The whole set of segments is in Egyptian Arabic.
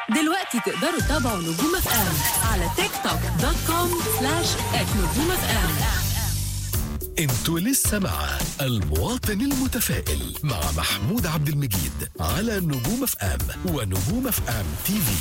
دلوقتي تقدروا تتابعوا نجوم اف ام على تيك توك دوت كوم سلاش نجوم اف ام انتوا لسه مع المواطن المتفائل مع محمود عبد المجيد على نجوم اف ام ونجوم اف ام تي في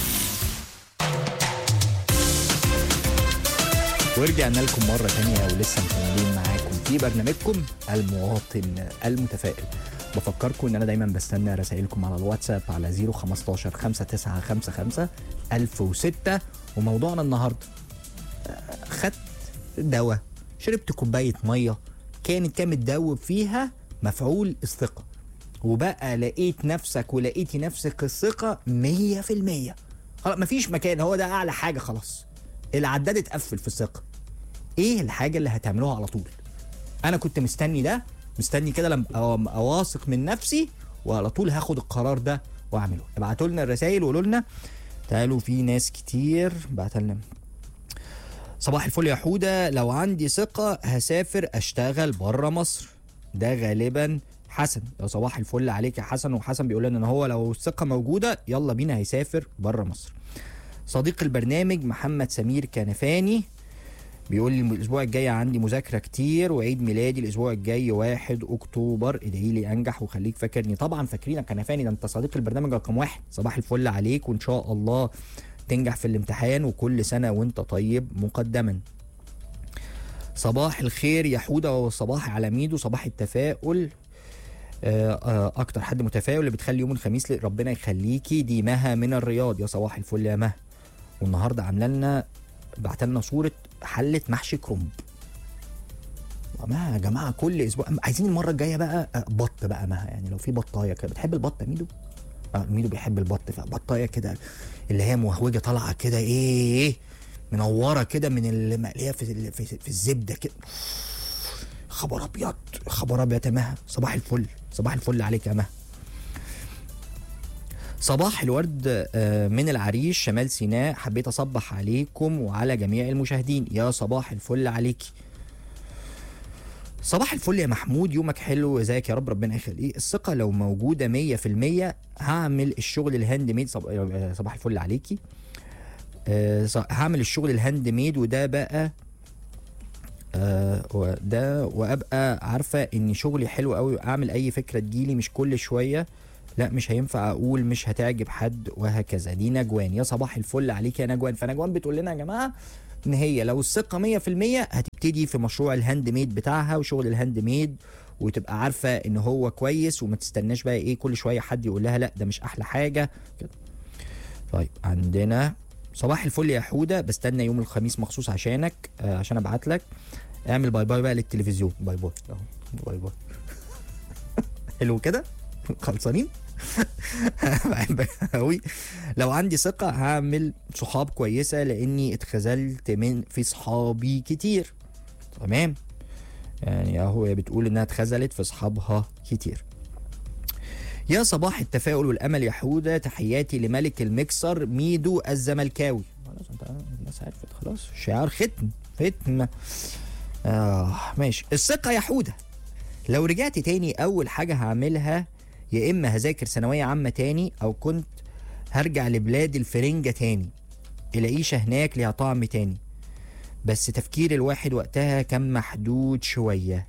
ورجعنا لكم مرة تانية ولسه مكملين معاكم في برنامجكم المواطن المتفائل بفكركم ان انا دايما بستنى رسائلكم على الواتساب على 015 5955 1006 وموضوعنا النهارده آه، خدت دواء شربت كوباية مية كانت كام متدوب فيها مفعول الثقة وبقى لقيت نفسك ولقيتي نفسك الثقة 100% خلاص مفيش مكان هو ده أعلى حاجة خلاص العداد اتقفل في الثقة ايه الحاجة اللي هتعملوها على طول انا كنت مستني ده مستني كده لما أبقى واثق من نفسي وعلى طول هاخد القرار ده واعمله ابعتوا لنا الرسائل وقولوا لنا تعالوا في ناس كتير بعت لنا صباح الفل يا حودة لو عندي ثقة هسافر أشتغل بره مصر ده غالبا حسن يا صباح الفل عليك يا حسن وحسن بيقول لنا ان هو لو الثقة موجودة يلا بينا هيسافر بره مصر صديق البرنامج محمد سمير كنفاني بيقول لي الاسبوع الجاي عندي مذاكره كتير وعيد ميلادي الاسبوع الجاي 1 اكتوبر ادعي لي انجح وخليك فاكرني طبعا فاكرينك كنفاني ده انت صديق البرنامج رقم واحد صباح الفل عليك وان شاء الله تنجح في الامتحان وكل سنه وانت طيب مقدما صباح الخير يا حوده وصباح على ميدو صباح التفاؤل آه، آه، اكتر حد متفائل اللي بتخلي يوم الخميس ل- ربنا يخليكي دي مها من الرياض يا صباح الفل يا مها والنهارده عامله لنا بعت لنا صوره حله محشي كرنب ما يا جماعه كل اسبوع عايزين المره الجايه بقى آه، بط بقى مها يعني لو في بطايه كده بتحب البط يا ميدو؟ اه ميدو بيحب البط فبطايه كده اللي هي موهوجه طالعه كده ايه منوره كده من المقليه في ال- في, في الزبده كده خبر ابيض خبر ابيض يا مها صباح الفل صباح الفل عليك يا مها صباح الورد آه، من العريش شمال سيناء حبيت اصبح عليكم وعلى جميع المشاهدين يا صباح الفل عليكي صباح الفل يا محمود يومك حلو ازيك يا رب ربنا يخليك الثقة لو موجودة 100% هعمل الشغل الهاند ميد صب... آه، صباح الفل عليكي آه، ص- هعمل الشغل الهاند ميد وده بقى آه وده وابقى عارفه ان شغلي حلو قوي اعمل اي فكره تجيلي مش كل شويه لا مش هينفع اقول مش هتعجب حد وهكذا دي نجوان يا صباح الفل عليك يا نجوان فنجوان بتقول لنا يا جماعه ان هي لو الثقه 100% هتبتدي في مشروع الهاند ميد بتاعها وشغل الهاند ميد وتبقى عارفه ان هو كويس وما تستناش بقى ايه كل شويه حد يقول لها لا ده مش احلى حاجه كده طيب عندنا صباح الفل يا حوده بستنى يوم الخميس مخصوص عشانك آه عشان ابعت لك اعمل باي باي بقى للتلفزيون باي باي اهو باي باي حلو كده خلصانين بحبك قوي لو عندي ثقة هعمل صحاب كويسة لأني اتخذلت من في صحابي كتير تمام يعني اهو هي بتقول انها اتخذلت في صحابها كتير يا صباح التفاؤل والامل يا حوده تحياتي لملك المكسر ميدو الزملكاوي خلاص انت الناس عرفت خلاص شعار ختم ختم اه ماشي الثقه يا حوده لو رجعت تاني اول حاجه هعملها يا اما هذاكر ثانويه عامه تاني او كنت هرجع لبلاد الفرنجه تاني العيشه هناك ليها طعم تاني بس تفكير الواحد وقتها كان محدود شويه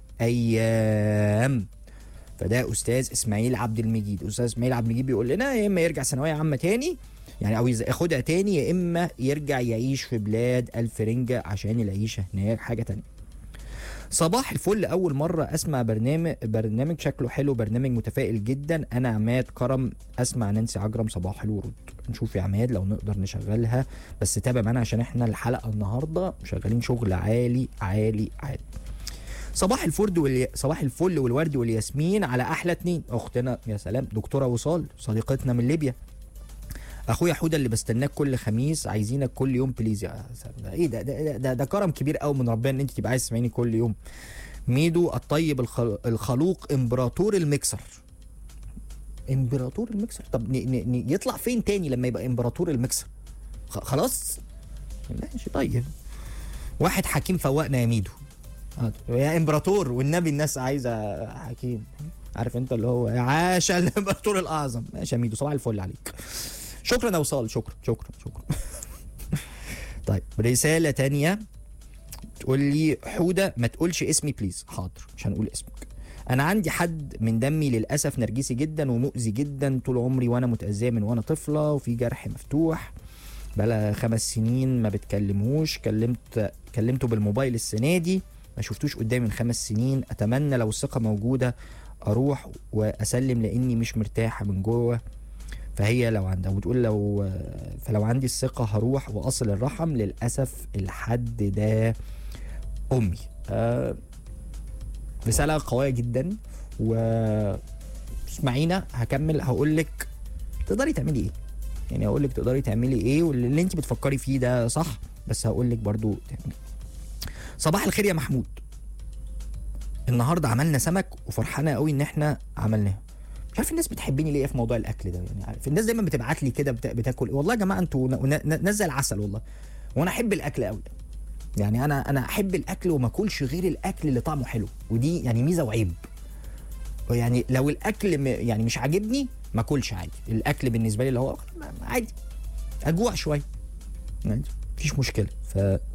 ايام فده استاذ اسماعيل عبد المجيد استاذ اسماعيل عبد المجيد بيقول لنا يا اما يرجع ثانويه عامه تاني يعني او يز- ياخدها تاني يا اما يرجع يعيش في بلاد الفرنجه عشان العيشه هناك حاجه تانية صباح الفل اول مره اسمع برنامج برنامج شكله حلو برنامج متفائل جدا انا عماد كرم اسمع نانسي عجرم صباح الورود نشوف يا عماد لو نقدر نشغلها بس تابع معانا عشان احنا الحلقه النهارده شغالين شغل عالي عالي عالي صباح الفرد والي... صباح الفل والورد والياسمين على احلى اتنين اختنا يا سلام دكتوره وصال صديقتنا من ليبيا اخويا حوده اللي بستناك كل خميس عايزينك كل يوم بليز يا سلام ده ايه ده ده, ده, ده, ده كرم كبير قوي من ربنا ان انت تبقى عايز تسمعيني كل يوم ميدو الطيب الخل... الخلوق امبراطور المكسر امبراطور المكسر طب ن... ن... ن... يطلع فين تاني لما يبقى امبراطور المكسر خ... خلاص ماشي طيب واحد حكيم فوقنا يا ميدو آه، يا امبراطور والنبي الناس عايزه حكيم عارف انت اللي هو يا عاشا الامبراطور الاعظم ماشي يا ميدو صباح الفل عليك شكرا يا وصال شكرا شكرا شكرا طيب رساله تانية تقول لي حوده ما تقولش اسمي بليز حاضر مش هنقول اسمك انا عندي حد من دمي للاسف نرجسي جدا ومؤذي جدا طول عمري وانا متاذيه من وانا طفله وفي جرح مفتوح بقى خمس سنين ما بتكلمهوش كلمت كلمته بالموبايل السنه دي ما شفتوش قدامي من خمس سنين اتمنى لو الثقه موجوده اروح واسلم لاني مش مرتاحه من جوه فهي لو عندها وتقول لو فلو عندي الثقه هروح واصل الرحم للاسف الحد ده امي آه رساله قويه جدا و اسمعينا هكمل هقول لك تقدري تعملي ايه يعني هقول لك تقدري تعملي ايه واللي انت بتفكري فيه ده صح بس هقول لك برضو تعملي صباح الخير يا محمود النهارده عملنا سمك وفرحانه قوي ان احنا عملناه مش عارف الناس بتحبني ليه في موضوع الاكل ده يعني عارف الناس دايما بتبعت لي كده بتا... بتاكل والله يا جماعه انتوا ن- ن- نزل العسل والله وانا احب الاكل قوي يعني انا انا احب الاكل وما اكلش غير الاكل اللي طعمه حلو ودي يعني ميزه وعيب يعني لو الاكل م... يعني مش عاجبني ما اكلش عادي الاكل بالنسبه لي اللي هو ما- ما- عادي اجوع شويه عادي مفيش مشكله ف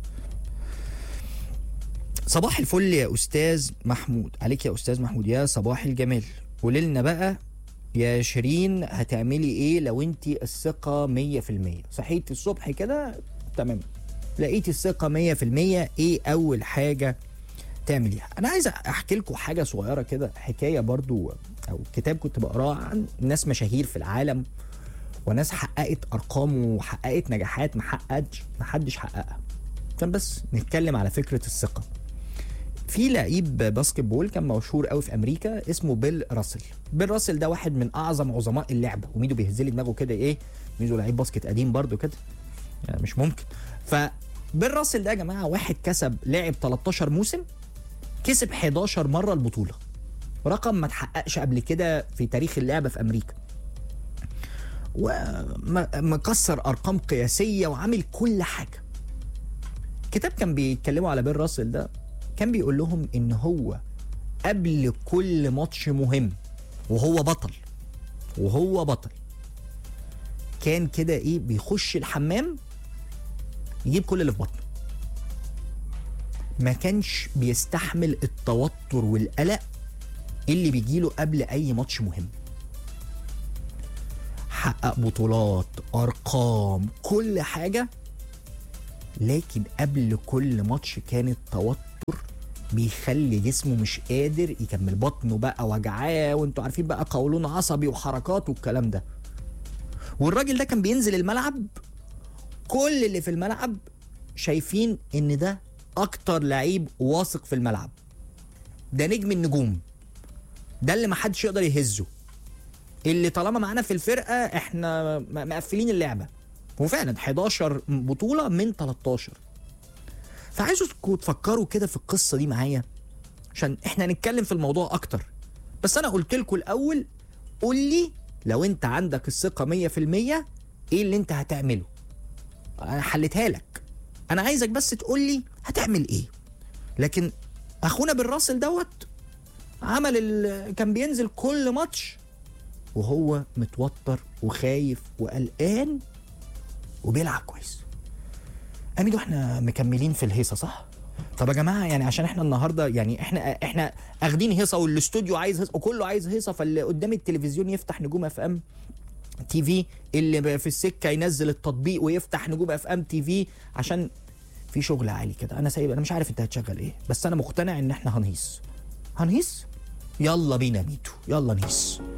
صباح الفل يا استاذ محمود عليك يا استاذ محمود يا صباح الجمال قولي لنا بقى يا شيرين هتعملي ايه لو انت الثقه 100% صحيتي الصبح كده تمام لقيتي الثقه 100% ايه اول حاجه تعمليها انا عايز احكي لكم حاجه صغيره كده حكايه برضو او كتاب كنت بقراه عن ناس مشاهير في العالم وناس حققت ارقام وحققت نجاحات ما حققتش ما حدش حققها عشان بس نتكلم على فكره الثقه في لعيب باسكت بول كان مشهور قوي في امريكا اسمه بيل راسل بيل راسل ده واحد من اعظم عظماء اللعبه وميدو بيهز لي دماغه كده ايه ميدو لعيب باسكت قديم برضو كده يعني مش ممكن فبيل راسل ده يا جماعه واحد كسب لعب 13 موسم كسب 11 مره البطوله رقم ما اتحققش قبل كده في تاريخ اللعبه في امريكا ومكسر ارقام قياسيه وعامل كل حاجه كتاب كان بيتكلموا على بيل راسل ده كان بيقول لهم ان هو قبل كل ماتش مهم وهو بطل وهو بطل كان كده ايه بيخش الحمام يجيب كل اللي في بطنه ما كانش بيستحمل التوتر والقلق اللي بيجيله قبل اي ماتش مهم حقق بطولات ارقام كل حاجه لكن قبل كل ماتش كان التوتر بيخلي جسمه مش قادر يكمل بطنه بقى وجعاه وانتوا عارفين بقى قولون عصبي وحركات والكلام ده والراجل ده كان بينزل الملعب كل اللي في الملعب شايفين ان ده اكتر لعيب واثق في الملعب ده نجم النجوم ده اللي محدش يقدر يهزه اللي طالما معانا في الفرقه احنا م- مقفلين اللعبه وفعلا 11 بطوله من 13 فعايزكم تفكروا كده في القصه دي معايا عشان احنا هنتكلم في الموضوع اكتر بس انا قلت لكم الاول قول لي لو انت عندك الثقه 100% ايه اللي انت هتعمله انا حلتها لك انا عايزك بس تقول لي هتعمل ايه لكن اخونا بالراسل دوت عمل ال... كان بينزل كل ماتش وهو متوتر وخايف وقلقان وبيلعب كويس اميدو احنا مكملين في الهيصه صح طب يا جماعه يعني عشان احنا النهارده يعني احنا احنا اخدين هيصه والاستوديو عايز هيصه وكله عايز هيصه فاللي قدام التلفزيون يفتح نجوم اف ام تي في اللي في السكه ينزل التطبيق ويفتح نجوم اف ام تي في عشان في شغل عالي كده انا سايب انا مش عارف انت هتشغل ايه بس انا مقتنع ان احنا هنهيص هنهيص يلا بينا ميتو يلا نهيص